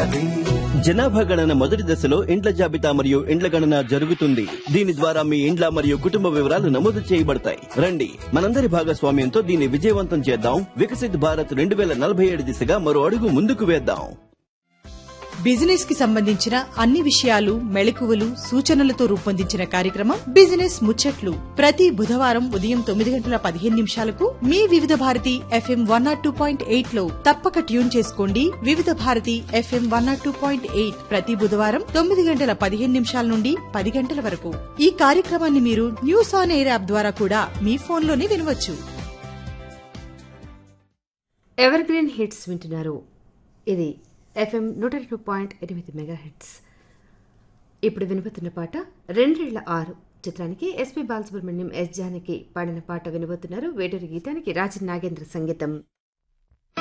అది జనాభా గణన మొదటి దశలో ఇండ్ల జాబితా మరియు ఇండ్ల గణన జరుగుతుంది దీని ద్వారా మీ ఇండ్ల మరియు కుటుంబ వివరాలు నమోదు చేయబడతాయి రండి మనందరి భాగస్వామ్యంతో దీన్ని విజయవంతం చేద్దాం వికసిత్ భారత్ రెండు వేల నలభై ఏడు దిశగా మరో అడుగు ముందుకు వేద్దాం బిజినెస్ కి సంబంధించిన అన్ని విషయాలు మెళకువలు సూచనలతో రూపొందించిన కార్యక్రమం బిజినెస్ ముచ్చట్లు ప్రతి బుధవారం ఉదయం తొమ్మిది గంటల పదిహేను నిమిషాలకు మీ Vividh Bharati FM one nought two point eight లో తప్పక ట్యూన్ చేసుకోండి Vividh Bharati FM one nought two point eight ప్రతి బుధవారం తొమ్మిది గంటల పదిహేను నిమిషాల నుండి పది గంటల వరకు ఈ కార్యక్రమాన్ని మీరు న్యూస్ ఆన్ ఎయిర్ యాప్ ద్వారా కూడా మీ ఫోన్లోనే వినవచ్చు ఎవర్ గ్రీన్ హిట్స్ వింటున్నారు ఇది ఎఫ్ఎం నూట రెండు పాయింట్ ఎనిమిది మెగా హిట్స్ ఇప్పుడు వినబోతున్న పాట రెండేళ్ల ఆరు చిత్రానికి ఎస్పి బాలసుబ్రహ్మణ్యం ఎస్ జానకి పాడిన పాట వినబోతున్నారు వేటూరి గీతానికి రాజన్ నాగేంద్ర సంగీతం